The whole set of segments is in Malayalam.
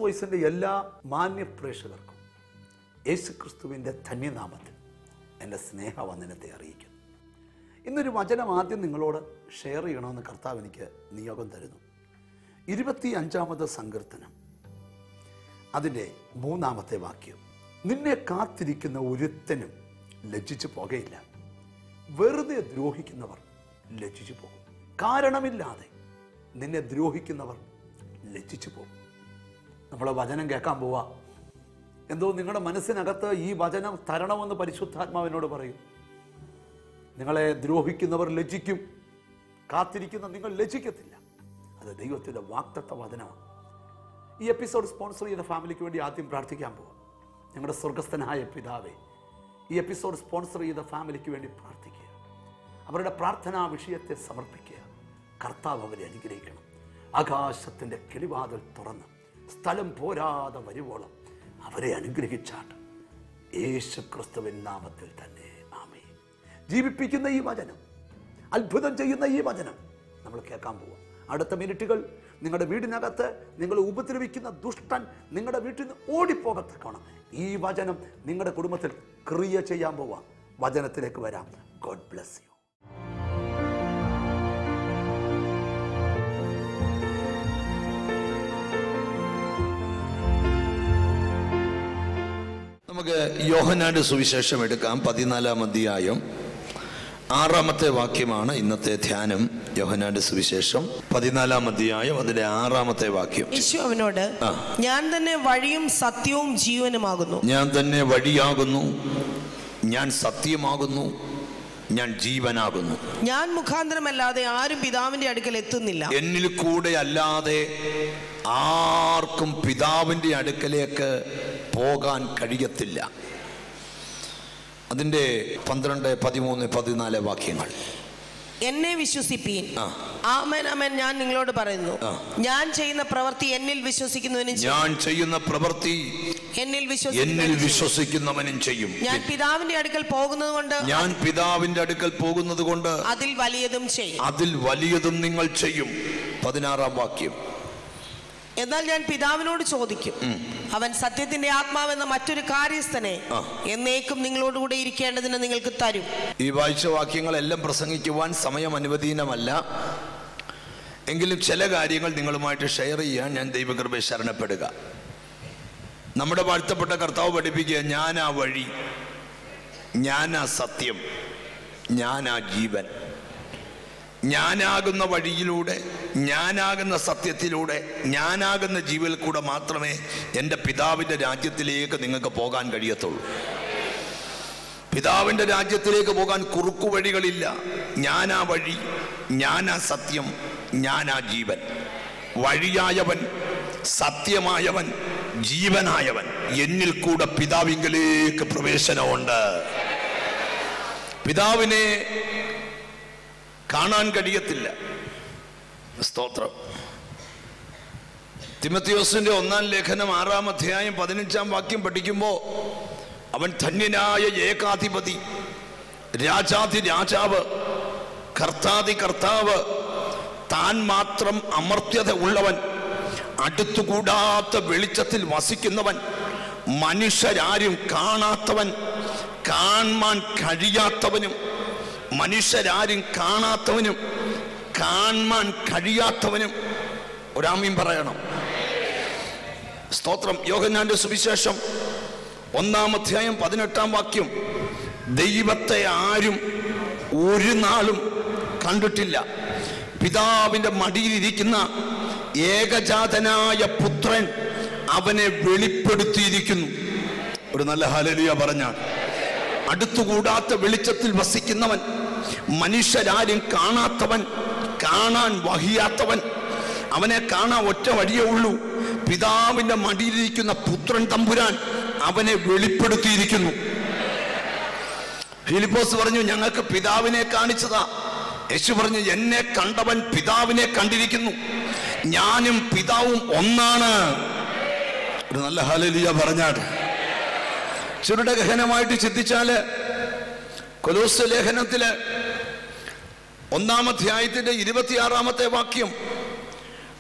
വോയിസിൻ്റെ എല്ലാ മാന്യ പ്രേക്ഷകർക്കും യേശു ക്രിസ്തുവിൻ്റെ ധന്യനാമത്തിൽ എൻ്റെ സ്നേഹവന്ദനത്തെ അറിയിക്കുന്നു ഇന്നൊരു വചനം ആദ്യം നിങ്ങളോട് ഷെയർ ചെയ്യണമെന്ന് കർത്താവ് എനിക്ക് നിയോഗം തരുന്നു ഇരുപത്തി അഞ്ചാമത് സങ്കീർത്തനം അതിൻ്റെ മൂന്നാമത്തെ വാക്യം നിന്നെ കാത്തിരിക്കുന്ന ഒരുത്തനും ലജ്ജിച്ചു പോകുകയില്ല വെറുതെ ദ്രോഹിക്കുന്നവർ ലജ്ജിച്ചു പോകും കാരണമില്ലാതെ നിന്നെ ദ്രോഹിക്കുന്നവർ ലജ്ജിച്ചു പോകും നമ്മൾ വചനം കേൾക്കാൻ പോവാ എന്തോ നിങ്ങളുടെ മനസ്സിനകത്ത് ഈ വചനം തരണമെന്ന് പരിശുദ്ധാത്മാവിനോട് പറയും നിങ്ങളെ ദ്രോഹിക്കുന്നവർ ലജ്ജിക്കും കാത്തിരിക്കുന്ന നിങ്ങൾ ലജ്ജിക്കത്തില്ല അത് ദൈവത്തിൻ്റെ വാക്തത്വ വചനമാണ് ഈ എപ്പിസോഡ് സ്പോൺസർ ചെയ്ത ഫാമിലിക്ക് വേണ്ടി ആദ്യം പ്രാർത്ഥിക്കാൻ പോവാം ഞങ്ങളുടെ സ്വർഗസ്ഥനായ പിതാവേ ഈ എപ്പിസോഡ് സ്പോൺസർ ചെയ്ത ഫാമിലിക്ക് വേണ്ടി പ്രാർത്ഥിക്കുക അവരുടെ പ്രാർത്ഥനാ വിഷയത്തെ സമർപ്പിക്കുക കർത്താവ് അവരെ അനുഗ്രഹിക്കണം ആകാശത്തിൻ്റെ കിളിവാതിൽ തുറന്ന് സ്ഥലം പോരാതെ വരുവോളം അവരെ അനുഗ്രഹിച്ചാട്ട് യേശു ക്രിസ്തുവിൻ നാമത്തിൽ തന്നെ ആമേ ജീവിപ്പിക്കുന്ന ഈ വചനം അത്ഭുതം ചെയ്യുന്ന ഈ വചനം നമ്മൾ കേൾക്കാൻ പോവാം അടുത്ത മിനിറ്റുകൾ നിങ്ങളുടെ വീടിനകത്ത് നിങ്ങൾ ഉപദ്രവിക്കുന്ന ദുഷ്ടൻ നിങ്ങളുടെ വീട്ടിൽ നിന്ന് ഓടിപ്പോകത്തക്കണം ഈ വചനം നിങ്ങളുടെ കുടുംബത്തിൽ ക്രിയ ചെയ്യാൻ പോവാം വചനത്തിലേക്ക് വരാം ഗോഡ് ബ്ലെസ് യു നമുക്ക് യോഹനാന്റെ സുവിശേഷം എടുക്കാം പതിനാലാം അധ്യായം ആറാമത്തെ വാക്യമാണ് ഇന്നത്തെ ധ്യാനം യോഹനാന്റെ സുവിശേഷം പതിനാലാം അധ്യായം അതിലെ ആറാമത്തെ വാക്യം യേശു അവനോട് ആ. ഞാൻ തന്നെ വഴിയും സത്യവും ജീവനുമാകുന്നു ഞാൻ തന്നെ വഴിയാകുന്നു ഞാൻ സത്യമാകുന്നു ഞാൻ ജീവനാകുന്നു ഞാൻ മുഖാന്തരമല്ലാതെ ആരും പിതാവിന്റെ അടുക്കൽ എത്തുന്നില്ല എന്നിൽ കൂടെ അല്ലാതെ ആർക്കും പിതാവിൻ്റെ അടുക്കലേക്ക് പോകാൻ കഴിയത്തില്ല അതിൻ്റെ പന്ത്രണ്ട് പതിമൂന്ന് പതിനാല് വാക്യങ്ങൾ എന്നെ വിശ്വസിപ്പീൻ ആ. ആമൻ അമൻ ഞാൻ നിങ്ങളോട് പറയുന്നു ആ. ഞാൻ ചെയ്യുന്ന പ്രവൃത്തി എന്നിൽ വിശ്വസിക്കുന്നവനും ചെയ്യും. ഞാൻ ചെയ്യുന്ന പ്രവൃത്തി എന്നിൽ എന്നിൽ വിശ്വസിക്കുന്നവനും ചെയ്യും. വിശ്വസിക്കുന്നവനും ചെയ്യും ഞാൻ പിതാവിന്റെ അടുക്കൽ പോകുന്നത് കൊണ്ട് ഞാൻ പിതാവിന്റെ അടുക്കൽ പോകുന്നത് കൊണ്ട് അതിൽ വലിയതും ചെയ്യും അതിൽ വലിയതും നിങ്ങൾ ചെയ്യും പതിനാറാം വാക്യം എന്നാൽ ഞാൻ പിതാവിനോട് ചോദിക്കും അവൻ സത്യത്തിന്റെ ആത്മാവെന്ന മറ്റൊരു കാര്യസ്ഥനെ ആ. എന്നേക്കും നിങ്ങളോടുകൂടെ ഇരിക്കേണ്ടതിന് നിങ്ങൾക്ക് തരും ഈ വായിച്ച വാക്യങ്ങളെല്ലാം പ്രസംഗിക്കുവാൻ സമയം അനുവദീനമല്ല എങ്കിലും ചില കാര്യങ്ങൾ നിങ്ങളുമായിട്ട് ഷെയർ ചെയ്യാൻ ഞാൻ ദൈവകൃപയെ ശരണപ്പെടുക നമ്മുടെ വാഴ്ത്തപ്പെട്ട കർത്താവ് പഠിപ്പിക്കുക ഞാനാ വഴി ഞാനാ സത്യം ഞാനാ ജീവൻ ഞാനാകുന്ന വഴിയിലൂടെ ഞാനാകുന്ന സത്യത്തിലൂടെ ഞാനാകുന്ന ജീവനിൽ കൂടെ മാത്രമേ എൻ്റെ പിതാവിൻ്റെ രാജ്യത്തിലേക്ക് നിങ്ങൾക്ക് പോകാൻ കഴിയത്തുള്ളൂ പിതാവിൻ്റെ രാജ്യത്തിലേക്ക് പോകാൻ കുറുക്കു വഴികളില്ല ഞാനാ വഴി ഞാനാ സത്യം ഞാനാ ജീവൻ വഴിയായവൻ സത്യമായവൻ ജീവനായവൻ എന്നിൽ കൂടെ പിതാവിങ്കലേക്ക് പ്രവേശനമുണ്ട് പിതാവിനെ കാണാൻ കഴിയത്തില്ല സ്തോത്രം തിമത്തിയോസിന്റെ ഒന്നാം ലേഖനം ആറാം അധ്യായം പതിനഞ്ചാം വാക്യം പഠിക്കുമ്പോൾ അവൻ ധന്യനായ ഏകാധിപതി രാജാതി രാജാവ് കർത്താതി കർത്താവ് താൻ മാത്രം അമർത്യത ഉള്ളവൻ അടുത്തുകൂടാത്ത വെളിച്ചത്തിൽ വസിക്കുന്നവൻ മനുഷ്യരാരും കാണാത്തവൻ കാണാൻ കഴിയാത്തവനും മനുഷ്യരാരും കാണാത്തവനും കാണാൻ കഴിയാത്തവനും ഒരാമീൻ പറയണം സ്തോത്രം യോഹന്നാന്റെ സുവിശേഷം ഒന്നാം അധ്യായം പതിനെട്ടാം വാക്യം ദൈവത്തെ ആരും ഒരു നാളും കണ്ടിട്ടില്ല പിതാവിൻ്റെ മടിയിലിരിക്കുന്ന ഏകജാതനായ പുത്രൻ അവനെ വെളിപ്പെടുത്തിയിരിക്കുന്നു ഒരു നല്ല ഹലലിയ പറഞ്ഞാണ് അടുത്തുകൂടാത്ത വെളിച്ചത്തിൽ വസിക്കുന്നവൻ മനുഷ്യരാരും കാണാത്തവൻ കാണാൻ വഹിയാത്തവൻ അവനെ കാണാൻ ഒറ്റ വഴിയേ ഉള്ളൂ പിതാവിന്റെ മടിയിലിരിക്കുന്ന പുത്രൻ തമ്പുരാൻ അവനെ വെളിപ്പെടുത്തിയിരിക്കുന്നു ഫിലിപ്പോസ് പറഞ്ഞു ഞങ്ങൾക്ക് പിതാവിനെ കാണിച്ചതാ യേശു പറഞ്ഞു എന്നെ കണ്ടവൻ പിതാവിനെ കണ്ടിരിക്കുന്നു ഞാനും പിതാവും ഒന്നാണ് ഒരു നല്ല ഹലലിയ പറഞ്ഞാട്ട് ചുരുടെ ഗഹനമായിട്ട് ചിന്തിച്ചാല് കൊലോസ് ലേഖനത്തില് ഒന്നാം അധ്യായത്തിന്റെ ഇരുപത്തിയാറാമത്തെ വാക്യം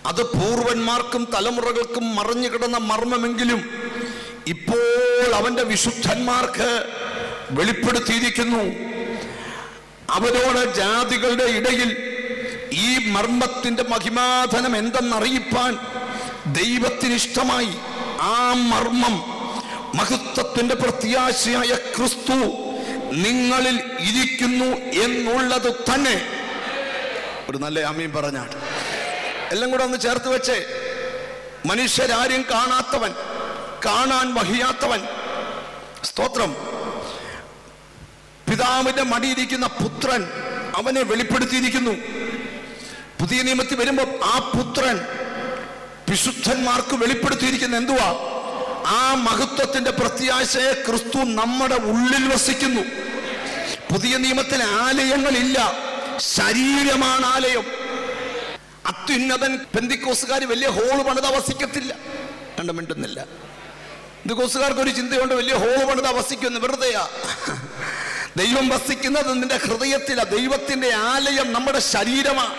അത് പൂർവന്മാർക്കും തലമുറകൾക്കും മറഞ്ഞു കിടന്ന മർമ്മമെങ്കിലും ഇപ്പോൾ അവന്റെ വിശുദ്ധന്മാർക്ക് വെളിപ്പെടുത്തിയിരിക്കുന്നു അവരോട് ജാതികളുടെ ഇടയിൽ ഈ മർമ്മത്തിന്റെ മഹിമാധനം എന്തെന്നറിയിപ്പാൻ ദൈവത്തിന് ഇഷ്ടമായി ആ മർമ്മം മഹത്വത്തിന്റെ പ്രത്യാശയായ ക്രിസ്തു നിങ്ങളിൽ ഇരിക്കുന്നു എന്നുള്ളത് തന്നെ ഒരു നല്ല അമ്മയും പറഞ്ഞാണ് എല്ലാം കൂടെ ഒന്ന് ചേർത്ത് വെച്ചേ മനുഷ്യരാരും കാണാത്തവൻ കാണാൻ വഹിയാത്തവൻ സ്തോത്രം പിതാവിന്റെ മടിയിരിക്കുന്ന പുത്രൻ അവനെ വെളിപ്പെടുത്തിയിരിക്കുന്നു പുതിയ നിയമത്തിൽ വരുമ്പോൾ ആ പുത്രൻ വിശുദ്ധന്മാർക്ക് വെളിപ്പെടുത്തിയിരിക്കുന്ന എന്തുവാ ആ മഹത്വത്തിന്റെ പ്രത്യാശയെ ക്രിസ്തു നമ്മുടെ ഉള്ളിൽ വസിക്കുന്നു പുതിയ നിയമത്തിൽ ആലയങ്ങളില്ല ശരീരമാണ് ആലയം അത്യുന്നതൻ പെന്തിക്കോസുകാർ വലിയ ഹോള് പണിത വസിക്കത്തില്ല കണ്ട മിണ്ടുന്നില്ല പെന്തിക്കോസുകാർക്ക് ഒരു ചിന്തയുണ്ട് വലിയ ഹോള് പണിത വസിക്കുന്നു വെറുതെയാ ദൈവം വസിക്കുന്നത് നിന്റെ ഹൃദയത്തില ദൈവത്തിന്റെ ആലയം നമ്മുടെ ശരീരമാണ്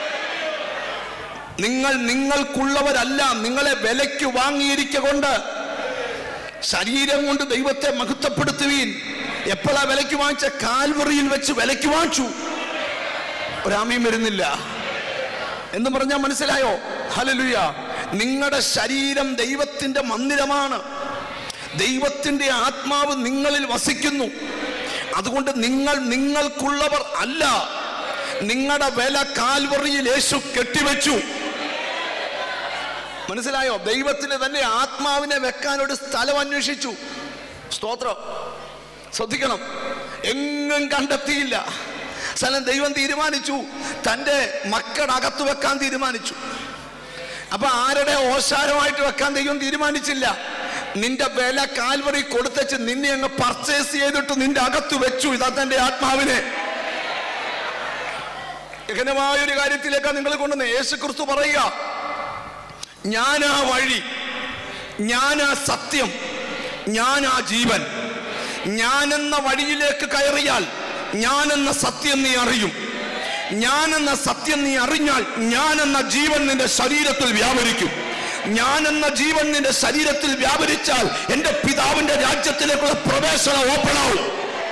നിങ്ങൾ നിങ്ങൾക്കുള്ളവരല്ല നിങ്ങളെ വിലയ്ക്ക് വാങ്ങിയിരിക്കൊണ്ട് ശരീരം കൊണ്ട് ദൈവത്തെ മഹത്വപ്പെടുത്തുവീൻ എപ്പോഴാ വിലയ്ക്ക് വാങ്ങിച്ച കാൽവറിയിൽ വെച്ച് വിലയ്ക്ക് വാങ്ങിച്ചു ഒരാമയും വരുന്നില്ല എന്ന് പറഞ്ഞാൽ മനസ്സിലായോ ഹലലുയ നിങ്ങളുടെ ശരീരം ദൈവത്തിന്റെ മന്ദിരമാണ് ദൈവത്തിന്റെ ആത്മാവ് നിങ്ങളിൽ വസിക്കുന്നു അതുകൊണ്ട് നിങ്ങൾ നിങ്ങൾക്കുള്ളവർ അല്ല നിങ്ങളുടെ വില കാൽവറിയിൽ യേശു കെട്ടിവെച്ചു മനസ്സിലായോ ദൈവത്തിന് തന്നെ ആത്മാവിനെ വെക്കാൻ ഒരു സ്ഥലം അന്വേഷിച്ചു സ്തോത്രം ശ്രദ്ധിക്കണം എങ്ങും കണ്ടെത്തിയില്ല സ്ഥലം ദൈവം തീരുമാനിച്ചു തൻ്റെ മക്കളുടെ അകത്ത് വെക്കാൻ തീരുമാനിച്ചു അപ്പൊ ആരുടെ ഓശാരമായിട്ട് വെക്കാൻ ദൈവം തീരുമാനിച്ചില്ല നിന്റെ വില കാൽവറി കൊടുത്തച്ച് നിന്നെ അങ്ങ് പർച്ചേസ് ചെയ്തിട്ട് നിന്റെ അകത്ത് വെച്ചു ഇതാ തന്റെ ആത്മാവിനെ ഗഹനമായ ഒരു കാര്യത്തിലേക്കാണ് നിങ്ങൾ കൊണ്ടുവന്ന് യേശു ക്രിസ്തു പറയുക ഞാനാ വഴി ഞാനാ സത്യം ഞാനാ ജീവൻ ഞാനെന്ന വഴിയിലേക്ക് കയറിയാൽ ഞാനെന്ന സത്യം നീ അറിയും ഞാനെന്ന സത്യം നീ അറിഞ്ഞാൽ ഞാനെന്ന ജീവൻ നിന്റെ ശരീരത്തിൽ വ്യാപരിക്കും ഞാനെന്ന ജീവൻ നിന്റെ ശരീരത്തിൽ വ്യാപരിച്ചാൽ എന്റെ പിതാവിന്റെ രാജ്യത്തിലേക്കുള്ള പ്രവേശനം ഓപ്പൺ ആവും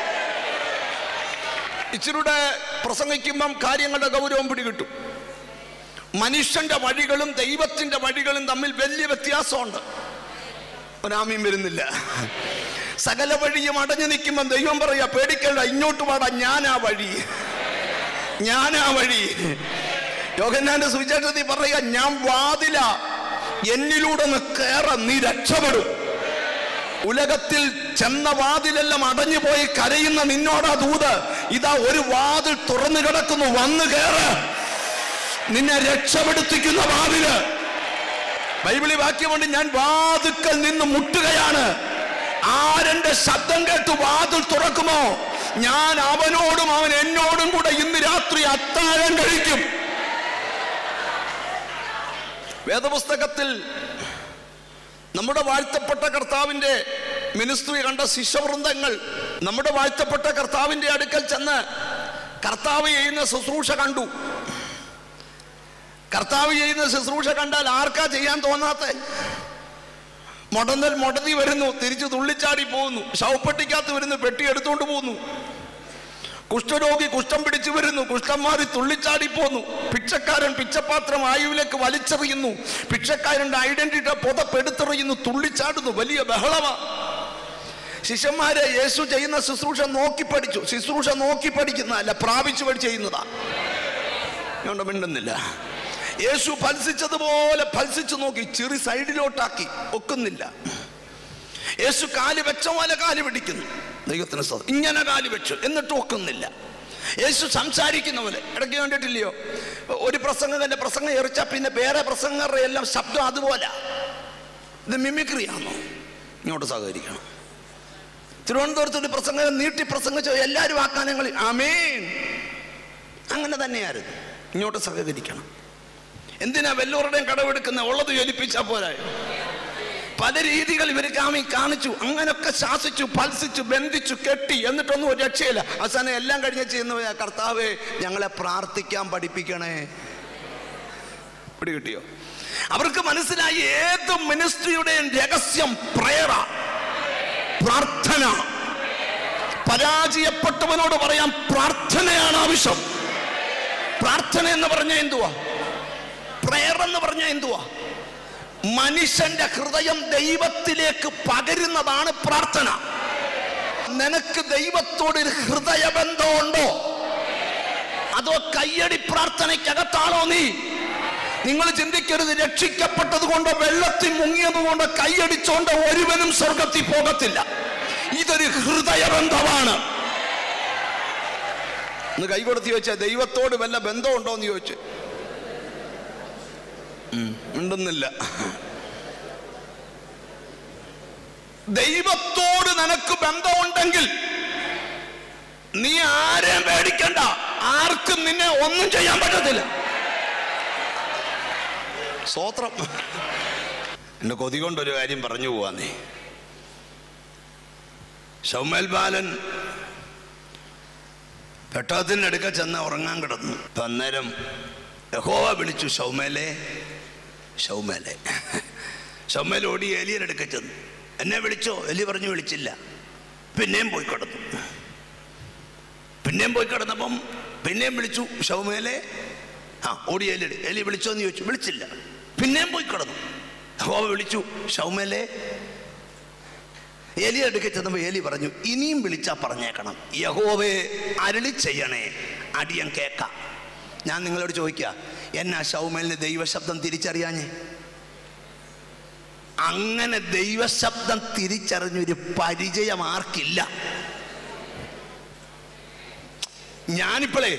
ഇച്ചിരൂടെ പ്രസംഗിക്കുമ്പം കാര്യങ്ങളുടെ ഗൗരവം പിടികിട്ടും മനുഷ്യന്റെ വഴികളും ദൈവത്തിന്റെ വഴികളും തമ്മിൽ വലിയ വ്യത്യാസമുണ്ട് ഒരാമയും വരുന്നില്ല സകല വഴിയും അടഞ്ഞു നിൽക്കുമ്പോൾ ദൈവം പറയാ പേടിക്കണ്ട ഇങ്ങോട്ട് പാടാ ഞാനാ വഴി ഞാനാ വഴി യോഹന്നാന്റെ സുവിശേഷത്തിൽ പറയാ ഞാൻ വാതില എന്നിലൂടെ ഒന്ന് കയറ നീ രക്ഷപ്പെടും ഉലകത്തിൽ ചെന്ന വാതിലെല്ലാം അടഞ്ഞു പോയി കരയുന്ന നിന്നോടാ ദൂത് ഇതാ ഒരു വാതിൽ തുറന്നു കിടക്കുന്നു വന്നു കയറ് നിന്നെ രക്ഷപ്പെടുത്തിക്കുന്ന വാതില് ബൈബിളി വാക്യമുണ്ട് ഞാൻ വാതുക്കൽ നിന്ന് മുട്ടുകയാണ് ആരെന്റെ ശബ്ദം കേട്ട് വാതിൽ തുറക്കുമോ ഞാൻ അവനോടും അവൻ എന്നോടും കൂടെ ഇന്ന് രാത്രി അത്താഴം കഴിക്കും വേദപുസ്തകത്തിൽ നമ്മുടെ വാഴ്ത്തപ്പെട്ട കർത്താവിന്റെ മിനിസ്ട്രി കണ്ട ശിഷ്യവൃന്ദങ്ങൾ നമ്മുടെ വാഴ്ത്തപ്പെട്ട കർത്താവിന്റെ അടുക്കൽ ചെന്ന് കർത്താവ് ചെയ്യുന്ന ശുശ്രൂഷ കണ്ടു കർത്താവ് ചെയ്യുന്ന ശുശ്രൂഷ കണ്ടാൽ ആർക്കാ ചെയ്യാൻ തോന്നാത്ത മുടന്നൽ മുടതി വരുന്നു തിരിച്ച് തുള്ളിച്ചാടി പോകുന്നു ശവപ്പെട്ടിക്കകത്ത് വരുന്നു പെട്ടി എടുത്തുകൊണ്ട് പോകുന്നു കുഷ്ഠരോഗി കുഷ്ഠം പിടിച്ചു വരുന്നു കുഷ്ഠം മാറി തുള്ളിച്ചാടി പോന്നു പിച്ചക്കാരൻ പിച്ചപാത്രം ആയുവിലേക്ക് വലിച്ചെറിയുന്നു പിച്ചക്കാരൻ്റെ ഐഡന്റിറ്റി പുതപ്പെടുത്തെറിയുന്നു തുള്ളിച്ചാടുന്നു വലിയ ബഹളമാ ശിഷ്യന്മാരെ യേശു ചെയ്യുന്ന ശുശ്രൂഷ നോക്കി പഠിച്ചു ശുശ്രൂഷ നോക്കി പഠിക്കുന്നതല്ല പ്രാപിച്ചു പഠി ചെയ്യുന്നതാ ഞാൻ മിണ്ടുന്നില്ല യേശു ഫൽസിച്ചതുപോലെ ഫൽസിച്ചു നോക്കി ചെറി സൈഡിലോട്ടാക്കി ഒക്കുന്നില്ല യേശു കാല് വെച്ച പോലെ കാല് പിടിക്കുന്നു ദൈവത്തിന് സ്തോത്രം. ഇങ്ങനെ കാല് വെച്ചു എന്നിട്ട് ഒക്കുന്നില്ല യേശു സംസാരിക്കുന്ന പോലെ ഇടയ്ക്ക് കണ്ടിട്ടില്ലയോ ഒരു പ്രസംഗകന്റെ പ്രസംഗം എറിച്ചാൽ പിന്നെ വേറെ പ്രസംഗങ്ങളുടെ എല്ലാം ശബ്ദം അതുപോലെ ഇത് മിമിക്രിയാണോ ഇങ്ങോട്ട് സഹകരിക്കണം തിരുവനന്തപുരത്ത് ഒരു പ്രസംഗം നീട്ടി പ്രസംഗിച്ച എല്ലാവരും ആക്കാനങ്ങൾ ആമേൻ അങ്ങനെ തന്നെയായിരുന്നു ഇങ്ങോട്ട് സഹകരിക്കണം എന്തിനാ വല്ലവരുടെയും കടമെടുക്കുന്ന ഉള്ളത് ജ്വലിപ്പിച്ചാ പോരായോ പല രീതികൾ ഇവർ കാമി കാണിച്ചു അങ്ങനൊക്കെ ശാസിച്ചു പൽസിച്ചു ബന്ധിച്ചു കെട്ടി എന്നിട്ടൊന്നും ഒരു രക്ഷയില്ല അവസാനം എല്ലാം കഴിഞ്ഞ് ചെയ്യുന്ന കർത്താവെ ഞങ്ങളെ പ്രാർത്ഥിക്കാൻ പഠിപ്പിക്കണേ പിടി കിട്ടിയോ അവർക്ക് മനസ്സിലായി ഏത് മിനിസ്ട്രിയുടെയും രഹസ്യം പ്രേറ പ്രാർത്ഥന പരാജയപ്പെട്ടവനോട് പറയാം പ്രാർത്ഥനയാണ് ആവശ്യം പ്രാർത്ഥന എന്ന് പറഞ്ഞ എന്തുവാ പ്രേയർ എന്ന് പറഞ്ഞ എന്തുവാ മനുഷ്യന്റെ ഹൃദയം ദൈവത്തിലേക്ക് പകരുന്നതാണ് പ്രാർത്ഥന നിനക്ക് ദൈവത്തോട് ഒരു ഹൃദയബന്ധമുണ്ടോ അതോ കയ്യടി പ്രാർത്ഥനയ്ക്കകത്താണോ നീ നിങ്ങൾ ചിന്തിക്കരുത് രക്ഷിക്കപ്പെട്ടത് കൊണ്ട് വെള്ളത്തിൽ മുങ്ങിയത് കൊണ്ട് കൈയടിച്ചോണ്ട് ഒരുവനും സ്വർഗത്തിൽ പോകത്തില്ല ഇതൊരു ഹൃദയബന്ധമാണ് ഒന്ന് കൈ കൊടുത്ത് ചോദിച്ചാൽ ദൈവത്തോട് വല്ല ബന്ധമുണ്ടോ എന്ന് ചോദിച്ചു ഉണ്ടെന്നില്ല ദൈവത്തോട് നിനക്ക് ബന്ധമുണ്ടെങ്കിൽ നീ ആരെയും പേടിക്കണ്ട ആർക്കും നിന്നെ ഒന്നും ചെയ്യാൻ പറ്റത്തില്ല സ്വോത്രം എന്റെ കൊതി കൊണ്ടൊരു കാര്യം പറഞ്ഞു പോവാ നീ ഷൗമേൽ ബാലൻ പെട്ടകത്തിനടുക്ക ചെന്ന് ഉറങ്ങാൻ കിടന്നു അപ്പൊ അന്നേരം യഹോവ വിളിച്ചു ഷൗമേലെ ഷൗമേലെ ഷൗമേൽ ഓടി എലിയുടെ അടുക്ക ചെന്നു എന്നെ വിളിച്ചോ എലി പറഞ്ഞു വിളിച്ചില്ല പിന്നെയും പോയി കിടന്നു പിന്നെയും പോയി കിടന്നപ്പം പിന്നെയും വിളിച്ചു ഷൗമേലെ ആ ഓടി എലി എലി വിളിച്ചോ എന്ന് ചോദിച്ചു വിളിച്ചില്ല പിന്നെയും പോയി കിടന്നു യഹോവ വിളിച്ചു ഷൗമേലെ എലി അടുക്കെ ചെന്നപ്പോൾ എലി പറഞ്ഞു ഇനിയും വിളിച്ചാ പറഞ്ഞേക്കണം യഹോവേ അരളി ചെയ്യണേ അടിയൻ കേക്കാം ഞാൻ നിങ്ങളോട് ചോദിക്കുക എന്നാ ഷൗമേലിന് ദൈവശബ്ദം തിരിച്ചറിയാഞ്ഞേ അങ്ങനെ ദൈവശബ്ദം തിരിച്ചറിഞ്ഞൊരു പരിചയം ആർക്കില്ല ഞാനിപ്പോഴേ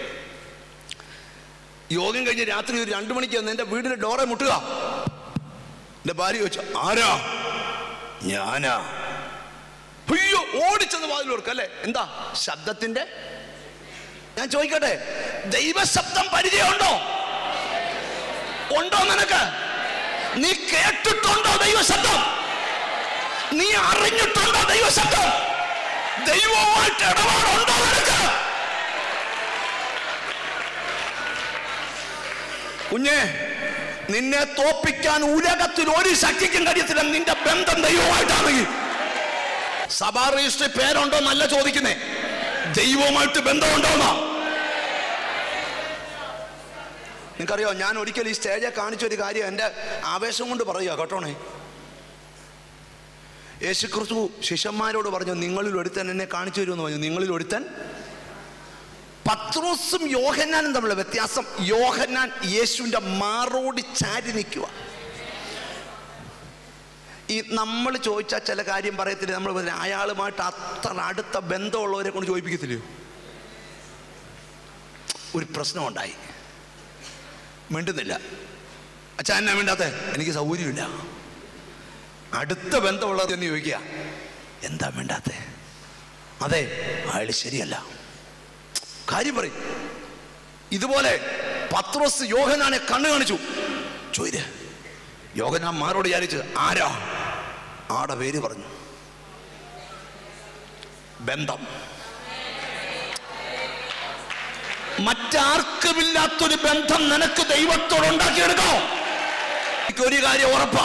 യോഗം കഴിഞ്ഞ് രാത്രി ഒരു രണ്ടു മണിക്ക് വന്ന് എൻ്റെ വീടിൻ്റെ ഡോറെ മുട്ടുക എൻ്റെ ഭാര്യ ചോദിച്ചു ആരാ ഞാനാ അയ്യോ ഓടിച്ചെന്ന് വാതിൽ കൊടുക്ക അല്ലേ എന്താ ശബ്ദത്തിന്റെ ഞാൻ ചോദിക്കട്ടെ ദൈവശബ്ദം പരിചയമുണ്ടോ ഉണ്ടോ നിനക്ക് നീ കേട്ടിട്ടുണ്ടോ ദൈവശബ്ദം നീ അറിഞ്ഞിട്ടുണ്ടോ ദൈവശബ്ദം ദൈവവുമായിട്ട് ഇടപാടുണ്ടോ നിനക്ക് കുഞ്ഞെ നിന്നെ തോപ്പിക്കാൻ ഉലകത്തിൽ ഒരു ശക്തിക്കും കഴിയത്തില്ല നിന്റെ ബന്ധം ദൈവമായിട്ടാണെങ്കിൽ സഭാ രജിസ്റ്റർ പേരുണ്ടോ എന്നല്ല ചോദിക്കുന്നേ ദൈവവുമായിട്ട് ബന്ധമുണ്ടോന്നാ നിങ്ങൾക്കറിയോ ഞാൻ ഒരിക്കൽ ഈ സ്റ്റേജിൽ കാണിച്ച ഒരു കാര്യം എൻ്റെ ആവേശം കൊണ്ട് പറയുക കേട്ടോണേ യേശു ക്രിസ്തു ശിഷ്യന്മാരോട് പറഞ്ഞു നിങ്ങളിൽ ഒരുത്തൻ എന്നെ കാണിച്ചു തരുമെന്ന് പറഞ്ഞു നിങ്ങളിൽ ഒരുത്തൻ പത്രോസും യോഹന്നാനും തമ്മിലുള്ള വ്യത്യാസം യോഹന്നാൻ യേശുവിൻ്റെ മാറോട് ചാരി നിൽക്കുക ഈ നമ്മൾ ചോദിച്ചാൽ ചില കാര്യം പറയത്തില്ല നമ്മൾ പറയും, അയാളുമായിട്ട് അത്ര അടുത്ത ബന്ധമുള്ളവരെ കൊണ്ട് ചോദിപ്പിക്കത്തില്ലയോ ഒരു പ്രശ്നമുണ്ടായി മിണ്ടുന്നില്ല അച്ഛാ എന്നാ മിണ്ടാത്തെ എനിക്ക് സൗകര്യമില്ല അടുത്ത ബന്ധമുള്ളത് എന്ന് ചോദിക്കുക എന്താ മിണ്ടാത്തെ അതെ അയാൾ ശരിയല്ല കാര്യം പറയും ഇതുപോലെ പത്രോസ് യോഹനാനെ കണ്ണു കാണിച്ചു ചോദ്യ യോഹനാൻ മാരോട് വിചാരിച്ച് ആരാ ആടെ പേര് പറഞ്ഞു ബന്ധം മറ്റാർക്കുമില്ലാത്തൊരു ബന്ധം നിനക്ക് ദൈവത്തോട് ഉണ്ടാക്കിയെടുക്കോ എനിക്ക് ഒരു കാര്യം ഉറപ്പാ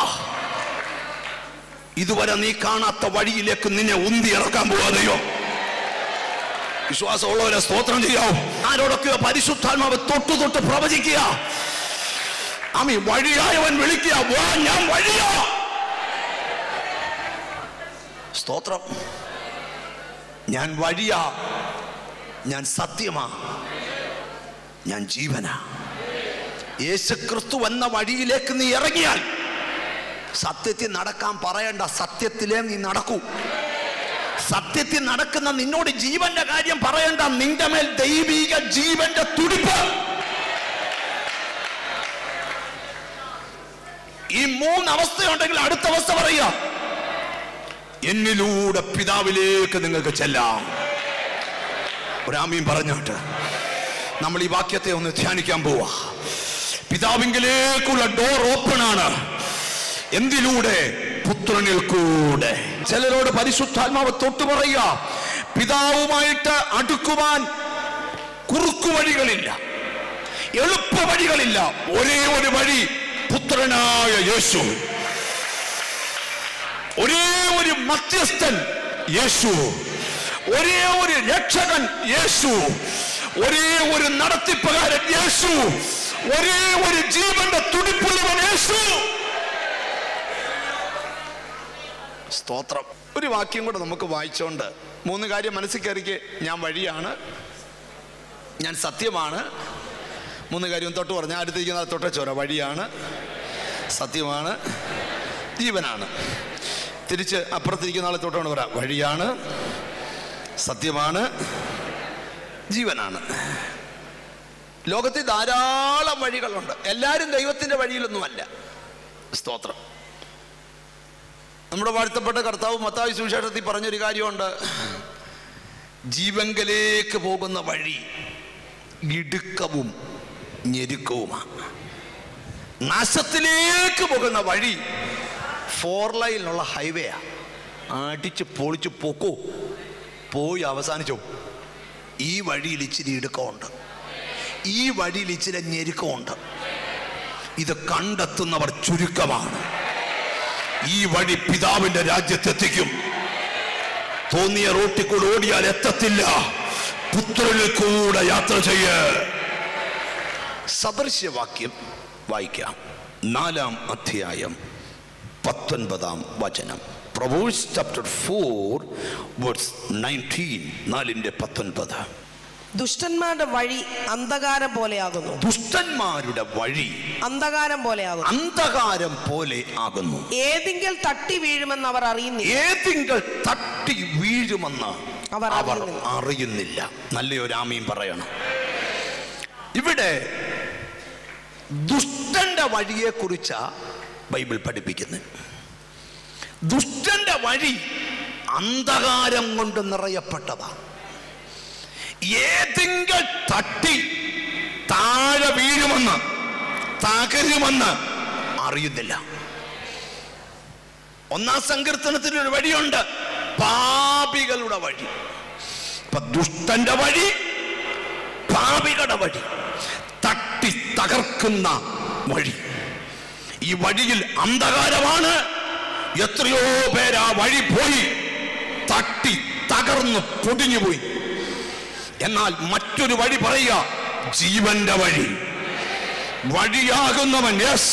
ഇതുവരെ നീ കാണാത്ത വഴിയിലേക്ക് നിന്നെ ഉന്തി ഇറക്കാൻ പോവാ ദൈവം വിശ്വാസമുള്ളവരെ സ്തോത്രം ചെയ്യാവും ആരോടൊക്കെയോ പരിശുദ്ധാത്മാവ് തൊട്ടു തൊട്ട് പ്രവചിക്കുക ആമി വഴിയായവൻ വിളിക്കുക വാ ഞാൻ വഴിയാ സ്തോത്രം ഞാൻ വഴിയാ ഞാൻ സത്യമാ ഞാൻ ജീവനാ യേശുക്രിസ്തു എന്ന വഴിയിലേക്ക് നീ ഇറങ്ങിയാൽ സത്യത്തിൽ നടക്കാൻ പറയണ്ട സത്യത്തിലേ നീ നടക്കൂ സത്യത്തിൽ നടക്കുന്ന നിന്നോട് ജീവന്റെ കാര്യം പറയണ്ട നിന്റെ മേൽ ദൈവിക ജീവന്റെ തുടിപ്പ് ഈ മൂന്ന് അവസ്ഥയുണ്ടെങ്കിൽ അടുത്ത അവസ്ഥ പറയുക എന്നിലൂടെ പിതാവിലേക്ക് നിങ്ങൾക്ക് ചെല്ലാം ഒരാമീൻ പറഞ്ഞോട്ട് നമ്മൾ ഈ വാക്യത്തെ ഒന്ന് ധ്യാനിക്കാൻ പോവാ പിതാവിങ്കിലേക്കുള്ള ഡോർ ഓപ്പൺ ആണ് എന്തിലൂടെ പുത്രനിൽ കൂടെ ചിലരോട് പരിശുദ്ധാത്മാവ് തൊട്ടു പറയുക പിതാവുമായിട്ട് അടുക്കുവാൻ കുറുക്കു വഴികളില്ല എളുപ്പ വഴികളില്ല ഒരേ ഒരു വഴി പുത്രനായ യേശു ഒരേ ഒരു മധ്യസ്ഥൻ യേശു ഒരേ ഒരു രക്ഷകൻ യേശു ഒരേ ഒരു നടത്തിപ്പുകാരൻ യേശു ഒരേ ഒരു ജീവന്റെ തുടിപ്പുള്ളവൻ യേശു സ്തോത്രം ഒരു വാക്യം കൂടെ നമുക്ക് വായിച്ചോണ്ട് മൂന്ന് കാര്യം മനസ്സിൽ കയറിക്ക് ഞാൻ വഴിയാണ് ഞാൻ സത്യമാണ് മൂന്ന് കാര്യം തൊട്ട് പറഞ്ഞാൽ അടുത്തിരിക്കുന്ന തൊട്ട ചോര വഴിയാണ് സത്യമാണ് ജീവനാണ് തിരിച്ച് അപ്പുറത്തിരിക്കുന്ന ആളെ തൊട്ടുകൊണ്ട് പറയാം വഴിയാണ് സത്യമാണ് ജീവനാണ് ലോകത്തിൽ ധാരാളം വഴികളുണ്ട് എല്ലാവരും ദൈവത്തിന്റെ വഴിയിലൊന്നുമല്ല സ്തോത്രം നമ്മുടെ വാഴ്ത്തപ്പെട്ട കർത്താവ് മത്തായി സുവിശേഷത്തിൽ പറഞ്ഞൊരു കാര്യമുണ്ട് ജീവങ്കലേക്ക് പോകുന്ന വഴി ഇടുക്കവും ഞെരുക്കവുമാണ് നാശത്തിലേക്ക് പോകുന്ന വഴി ഫോർ ലൈനിലുള്ള ഹൈവേയാ അടിച്ച് പൊളിച്ച് പൊക്കോ പോയി അവസാനിച്ചോ ഈ വഴിയിൽ ഇച്ചിരി ഇടുക്കമുണ്ട് ഈ വഴിയിൽ ഇച്ചിരി ഞെരുക്കമുണ്ട് ഇത് കണ്ടെത്തുന്നവർ ചുരുക്കമാണ് ഈ വഴി പിതാവിന്റെ രാജ്യത്തെത്തിക്കും തോന്നിയ റോട്ടിൽ കൂടെ ഓടിയാൽ എത്തത്തില്ല പുത്രനിൽ കൂടെ യാത്ര ചെയ്യ സദൃശ്യവാക്യം വായിക്കാം നാലാം അധ്യായം പത്തൊൻപതാം വചനം proverbs chapter four verse nineteen നാലിൻ്റെ പത്തൊൻപത് ദുഷ്ടന്മാരുടെ വഴി അന്ധകാരം പോലെയാകുന്നു ദുഷ്ടന്മാരുടെ വഴി അന്ധകാരം പോലെയാകുന്നു അന്ധകാരം പോലെ ആകുന്നു ഏതെങ്കിൽ തട്ടി വീഴുമെന്ന് അവർ അറിയുന്നില്ല ഏതെങ്കിൽ തട്ടി വീഴുമെന്ന് അവർ അവർ അറിയുന്നില്ല. അറിയുന്നില്ല നല്ലൊരു ആമയും പറയണം ഇവിടെ ദുഷ്ടന്റെ വഴിയെ കുറിച്ചാ ബൈബിൾ പഠിപ്പിക്കുന്നത് ദുഷ്ടന്റെ വഴി അന്ധകാരം കൊണ്ട് നിറയപ്പെട്ടതാ ഏതെങ്കിൽ തട്ടി താഴെ വീഴുമെന്ന് തകരുമെന്ന് അറിയുന്നില്ല ഒന്നാം സങ്കീർത്തനത്തിൽ ഒരു വഴിയുണ്ട് പാപികളുടെ വഴി ഇപ്പൊ ദുഷ്ടന്റെ വഴി പാപികളുടെ വഴി തട്ടി തകർക്കുന്ന വഴി ഈ വഴിയിൽ അന്ധകാരമാണ് എത്രയോ പേര് ആ വഴി പോയി തട്ടി തകർന്ന് പൊടിഞ്ഞു പോയി എന്നാൽ മറ്റൊരു വഴി പറയുക ജീവന്റെ വഴി വഴിയാകുന്നവൻ യെസ്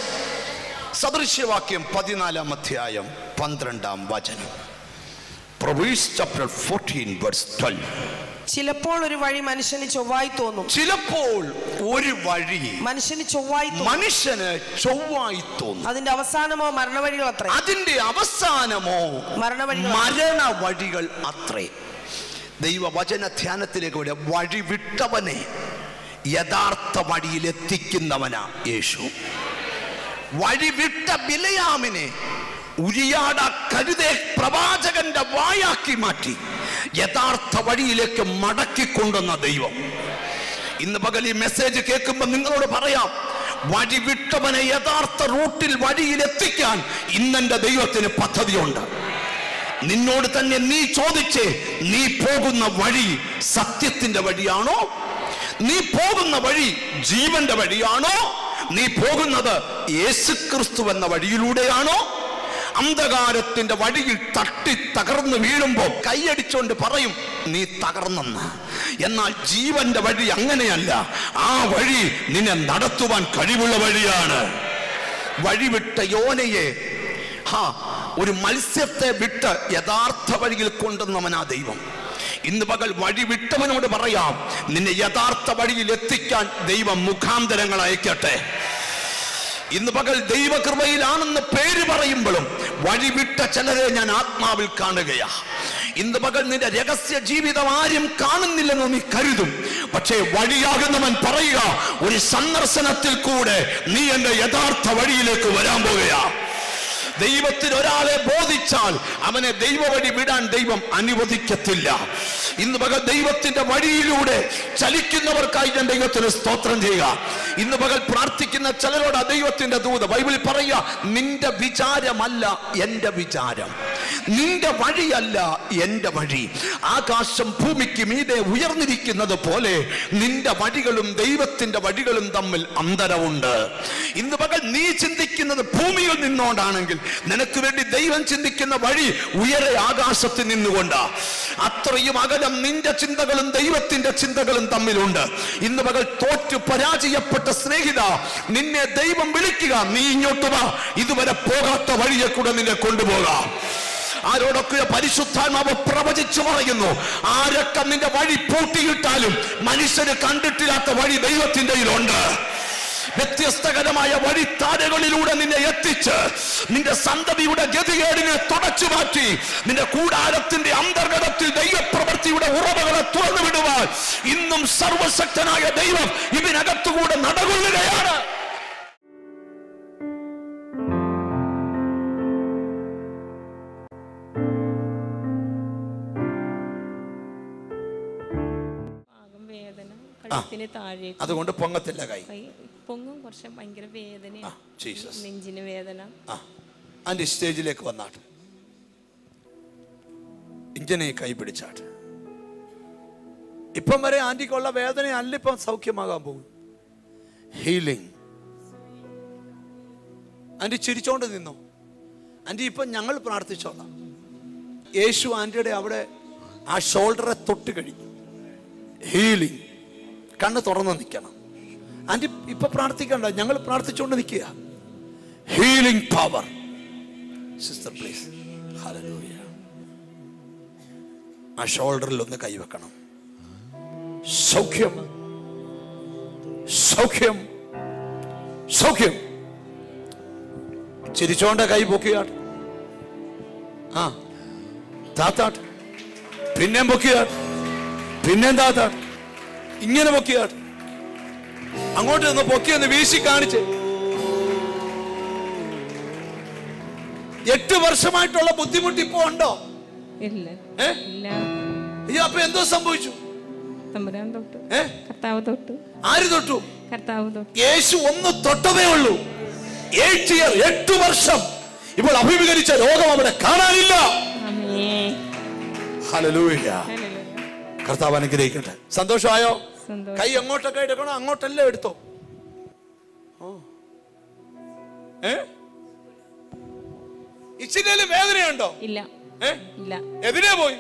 സദൃശ്യവാക്യം പതിനാലാം അധ്യായം പന്ത്രണ്ടാം വചനം proverbs chapter fourteen verse twelve ചിലപ്പോൾ ഒരു വഴി മനുഷ്യന് ചൊവ്വായി തോന്നും ചിലപ്പോൾ ഒരു വഴി മനുഷ്യന് ചൊവ്വായി തോന്നും മനുഷ്യന് ചൊവ്വായി തോന്നും അതിന്റെ അവസാനമോ മരണവഴികൾ അത്രേ അതിന്റെ അവസാനമോ മരണവഴികൾ മരണ വഴികൾ അത്രേ ദൈവവചന ധ്യാനത്തിലേക്ക് വരെ വഴി വിട്ടവനെ യഥാർത്ഥ വഴിയിൽ എത്തിക്കുന്നവനാ യേശു വഴി വിട്ട ബിലയാമിനെ ഉരിയാട കരുതേ പ്രവാചകന്റെ വായാക്കി മാറ്റി യഥാർത്ഥ വഴിയിലേക്ക് മടക്കിക്കൊണ്ടുവന്ന ദൈവം ഇന്ന് പകൽ ഈ മെസ്സേജ് കേൾക്കുമ്പോൾ നിങ്ങളോട് പറയാം വഴി വിട്ടവനെ യഥാർത്ഥ റൂട്ടിൽ വഴിയിൽ എത്തിക്കാൻ ഇന്നെന്റെ ദൈവത്തിന് പദ്ധതിയുണ്ട് നിന്നോട് തന്നെ നീ ചോദിച്ചേ നീ പോകുന്ന വഴി സത്യത്തിന്റെ വഴിയാണോ നീ പോകുന്ന വഴി ജീവന്റെ വഴിയാണോ നീ പോകുന്നത് യേശുക്രിസ്തു എന്ന വഴിയിലൂടെയാണോ അന്ധകാരത്തിന്റെ വഴിയിൽ തട്ടി തകർന്നു വീഴുമ്പോൾ കൈയടിച്ചോണ്ട് പറയും നീ തകർന്നെന്ന് എന്നാൽ ജീവന്റെ വഴി അങ്ങനെയല്ല ആ വഴി നിന്നെ നടത്തുവാൻ കഴിവുള്ള വഴിയാണ് വഴിവിട്ട യോനയെ ഹാ ഒരു മത്സ്യത്തെ വിട്ട് യഥാർത്ഥ വഴിയിൽ കൊണ്ടുവന്നവനാ ദൈവം ഇന്ന് പകൽ വഴി വിട്ടവനോട് പറയാം നിന്നെ യഥാർത്ഥ വഴിയിൽ എത്തിക്കാൻ ദൈവം മുഖാന്തരങ്ങൾ അയക്കട്ടെ ഇന്ന് പകൽ ദൈവകൃപയിലാണെന്ന് പേര് പറയുമ്പോഴും വഴിവിട്ട ചിലരെ ഞാൻ ആത്മാവിൽ കാണുകയാ ഇന്ന് പകൽ നിന്റെ രഹസ്യ ജീവിതം ആരും കാണുന്നില്ലെന്ന് നീ കരുതും പക്ഷേ വഴിയാകുന്നവൻ പറയുക ഒരു സന്ദർശനത്തിൽ കൂടെ നീ എന്റെ യഥാർത്ഥ വഴിയിലേക്ക് വരാൻ പോകുകയാ ദൈവത്തിന് ഒരാളെ ബോധിച്ചാൽ അവനെ ദൈവവഴി വിടാൻ ദൈവം അനുവദിക്കത്തില്ല ഇന്ന് പകൽ ദൈവത്തിന്റെ വഴിയിലൂടെ ചലിക്കുന്നവർക്കായി ഞാൻ ദൈവത്തിന് സ്തോത്രം ചെയ്യുക ഇന്ന് പകൽ പ്രാർത്ഥിക്കുന്ന ചിലരോട് ആ ദൈവത്തിന്റെ ദൂത ബൈബിളിൽ പറയുക നിന്റെ വിചാരമല്ല എന്റെ വിചാരം നിന്റെ വഴിയല്ല എന്റെ വഴി ആകാശം ഭൂമിക്ക് മീതെ ഉയർന്നിരിക്കുന്നത് പോലെ നിന്റെ വഴികളും ദൈവത്തിന്റെ വഴികളും തമ്മിൽ അന്തരമുണ്ട് ഇന്ന് പകൽ നീ ചിന്തിക്കുന്നത് ഭൂമിയിൽ നിന്നോണ്ടാണെങ്കിൽ നിനക്ക് വേണ്ടി ദൈവം ചിന്തിക്കുന്ന വഴി ഉയരെ ആകാശത്തിൽ നിന്നുകൊണ്ടാ അത്രയും അകലം നിന്റെ ചിന്തകളും ദൈവത്തിന്റെ ചിന്തകളും തമ്മിലുണ്ട് ഇന്ന് പകൽ തോറ്റു പരാജയപ്പെട്ട സ്നേഹിത നിന്നെ ദൈവം വിളിക്കുക നീ ഇങ്ങോട്ട് വാ ഇതുവരെ പോകാത്ത വഴിയെ കൂടെ നിന്നെ കൊണ്ടുപോകാം ആരോടൊക്കെ പരിശുദ്ധാത്മാവ് പ്രവചിച്ചു പറയുന്നു ആരൊക്കെ നിന്റെ വഴി പൂട്ടിയിട്ടാലും മനുഷ്യന് കണ്ടിട്ടില്ലാത്ത വഴി ദൈവത്തിന്റെ കയ്യിലുണ്ട് വ്യത്യസ്തകരമായ വഴിത്താരകളിലൂടെ നിന്നെ എത്തിച്ച് നിന്റെ സന്തതിയുടെ ഗതികേടിനെ തുടച്ചു മാറ്റി നിന്റെ കൂടാരത്തിന്റെ അന്തർഗതത്തിൽ ദൈവപ്രവൃത്തിയുടെ ഉറവകളെ തുറന്നു വിടുവാൻ ഇന്നും സർവശക്തനായ ദൈവം ഇതിനകത്തുകൂടെ നടകൊള്ളുകയാണ് ഭാഗം വേദന കഴുത്തിന് താഴെ അതുകൊണ്ട് പൊങ്ങത്തില്ല കൈ കൈ പൊങ്ങും കുറച്ച് ഭയങ്കര വേദന ആ, ജീസസ്. നെഞ്ചിന് വേദന ആ ആൻറ്റി സ്റ്റേജിലേക്ക് വന്നാട്ട് ഇങ്ങനെ കൈ പിടിച്ചാട്ട് ഇപ്പം വരെ ആന്റിക്കുള്ള വേദന അല്ല ഇപ്പം സൗഖ്യമാകാൻ പോകും ഹീലിംഗ് ആന്റി ചിരിച്ചോണ്ട് നിന്നോ ആന്റി ഇപ്പം ഞങ്ങൾ പ്രാർത്ഥിച്ചോളാം യേശു ആന്റിയുടെ അവിടെ ആ ഷോൾഡറെ തൊട്ട് കഴിഞ്ഞു ഹീലിംഗ് കണ്ണ് തുറന്ന് നിൽക്കണം ആന്റി ഇപ്പൊ പ്രാർത്ഥിക്കണ്ട ഞങ്ങൾ പ്രാർത്ഥിച്ചുകൊണ്ട് നിൽക്കുക healing power sister please hallelujah ആ ഷോൾഡറിൽ ഒന്ന് കൈവെക്കണം സൗഖ്യം സൗഖ്യം സൗഖ്യം ചിരിച്ചോണ്ട കൈ പൊക്കിയാട്ട് ആ താത്താട്ട് പിന്നെയും പൊക്കിയാട്ട് പിന്നെയും താത്താട്ട് ഇങ്ങനെ പൊക്കിയാട്ട് അങ്ങോട്ട് നിന്ന് പൊക്കിയൊന്ന് വീശി കാണിച്ച് എട്ട് വർഷമായിട്ടുള്ള ബുദ്ധിമുട്ട് ഇപ്പോ ഉണ്ടോ ഇല്ല ഏ ഇല്ല അയ്യോ അപ്പൊ എന്തോ സംഭവിച്ചു തമ്പുരാൻ തൊട്ട് ഏ കർത്താവ് തൊട്ട് ആര് തൊട്ടു കർത്താവ് തൊട്ട് യേശു ഒന്ന് തൊട്ടതേ ഉള്ളൂ എയ്റ്റ് ഇയർ എട്ട് വർഷം ഇപ്പോൾ അഭിമുഖീകരിച്ച രോഗം അവിടെ കാണാനില്ല ആമേ ഹല്ലേലൂയ ഹല്ലേലൂയ. കർത്താവ് അനുഗ്രഹിക്കട്ടെ സന്തോഷമായോ സന്തോഷം കൈ എങ്ങോട്ടൊക്കെ എടുക്കണോ അങ്ങോട്ടല്ലേ എടുത്തോ ഓ. ഏ ഇച്ചിരി വേദനയുണ്ടോ ഇല്ല ഏ ഇല്ല എതിരെ പോയി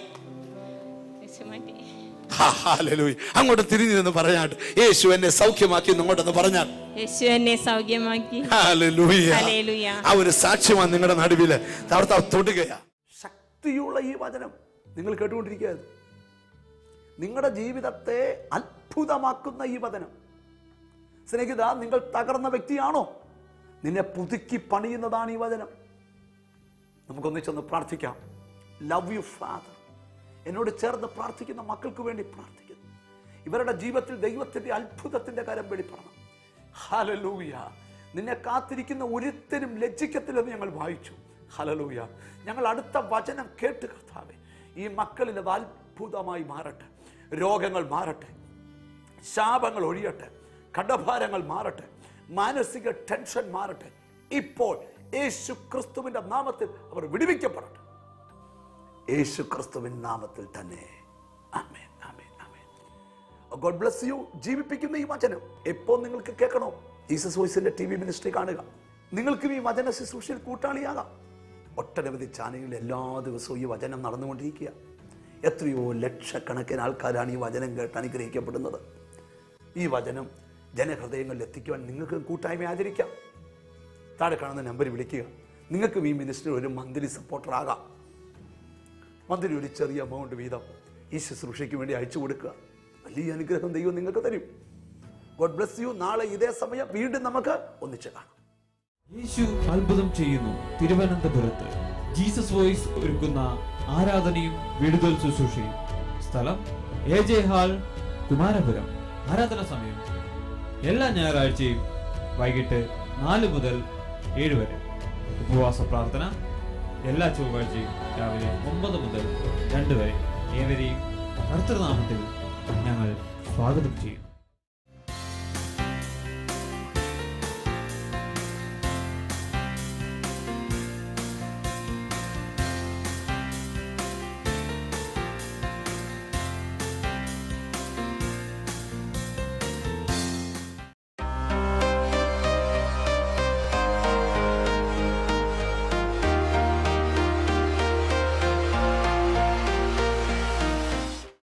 യേശു മാറ്റി ഹാ, ഹല്ലേലൂയ. അങ്ങോട്ട് തിരിഞ്ഞു നിന്ന് പറഞ്ഞാട്ട് യേശു എന്നെ സൗഖ്യമാക്കി എന്ന് അങ്ങോട്ടൊന്ന് പറഞ്ഞാൽ യേശു എന്നെ സൗഖ്യമാക്കി ഹല്ലേലൂയ. ഹല്ലേലൂയ. ആ ഒരു സാക്ഷ്യമാണ് നിങ്ങളുടെ നടുവില് അവിടുത്തെ തൊടുകയാ ശക്തിയുള്ള ഈ വചനം നിങ്ങൾ കേട്ടുകൊണ്ടിരിക്കുകയാണ് നിങ്ങളുടെ ജീവിതത്തെ അത്ഭുതമാക്കുന്ന ഈ വചനം സ്നേഹിത നിങ്ങൾ തകർന്ന വ്യക്തിയാണോ നിന്നെ പുതുക്കി പണിയുന്നതാണ് ഈ വചനം നമുക്കൊന്നിച്ചൊന്ന് പ്രാർത്ഥിക്കാം ലവ് യു ഫാദർ എന്നോട് ചേർന്ന് പ്രാർത്ഥിക്കുന്ന മക്കൾക്ക് വേണ്ടി പ്രാർത്ഥിക്കുന്നു ഇവരുടെ ജീവിതത്തിൽ ദൈവത്തിന്റെ അത്ഭുതത്തിന്റെ കരം വെളിപ്പെടണം ഹലലൂയ നിന്നെ കാത്തിരിക്കുന്ന ഒരുത്തരും ലജ്ജിക്കത്തില്ലെന്ന് ഞങ്ങൾ വായിച്ചു ഹലലൂയ ഞങ്ങൾ അടുത്ത വചനം കേട്ട് കർത്താവെ ഈ മക്കളിൽ അത് അത്ഭുതമായി മാറട്ടെ രോഗങ്ങൾ മാറട്ടെ ശാപങ്ങൾ ഒഴിയട്ടെ കടഭാരങ്ങൾ മാറട്ടെ മാനസിക ടെൻഷൻ മാറട്ടെ ഇപ്പോൾ യേശു ക്രിസ്തുവിന്റെ നാമത്തിൽ അവർ വിടുവിക്കപ്പെടട്ടെ യേശു ക്രിസ്തുവിൻ നാമത്തിൽ തന്നെ ആമേൻ ആമേൻ ആമേൻ ഗോഡ് ബ്ലസ് യു ജീവിപ്പിക്കുന്ന ഈ വചനം എപ്പോൾ നിങ്ങൾക്ക് കേൾക്കണോ ജീസസ് വോയിസിന്റെ ടി വി മിനിസ്ട്രി കാണുക നിങ്ങൾക്കും ഈ വചന ശുശ്രൂഷയിൽ കൂട്ടാളിയാകാം ഒട്ടനവധി ചാനലുകളിൽ എല്ലാ ദിവസവും ഈ വചനം നടന്നുകൊണ്ടിരിക്കുക എത്രയോ ലക്ഷക്കണക്കിന് ആൾക്കാരാണ് ഈ വചനം കേട്ട് അനുഗ്രഹിക്കപ്പെടുന്നത് ഈ വചനം ജനഹൃദയങ്ങളിൽ എത്തിക്കുവാൻ നിങ്ങൾക്ക് കൂട്ടായ്മ ആചരിക്കാം താഴെ കാണുന്ന നമ്പർ വിളിക്കുക നിങ്ങൾക്കും ഈ മിനിസ്ട്രി ഒരു മന്ത്ലി സപ്പോർട്ടർ ആകാം മന്ത്ലി ഒരു ചെറിയ എമൗണ്ട് വീതം ഈ ശുശ്രൂഷയ്ക്ക് വേണ്ടി അയച്ചു കൊടുക്കുക വലിയ അനുഗ്രഹം ദൈവം നിങ്ങൾക്ക് തരും ഗോഡ് ബ്ലസ് യു നാളെ ഇതേ സമയം വീണ്ടും നമുക്ക് ഒന്നിച്ച് കാണാം യേശു അത്ഭുതം ചെയ്യുന്നു തിരുവനന്തപുരത്ത് ജീസസ് വോയിസ് ഒരുക്കുന്ന ആരാധനയും വിടുതൽ ശുശ്രൂഷയും സ്ഥലം എ ജെ ഹാൾ കുമാരപുരം ആരാധന സമയം എല്ലാ ഞായറാഴ്ചയും വൈകിട്ട് നാല് മുതൽ ഏഴ് വരെ ഉപവാസ പ്രാർത്ഥന എല്ലാ ചൊവ്വാഴ്ചയും രാവിലെ ഒമ്പത് മുതൽ രണ്ട് വരെ ഏവരെയും കർത്തൃനാമത്തിൽ ഞങ്ങൾ സ്വാഗതം ചെയ്യും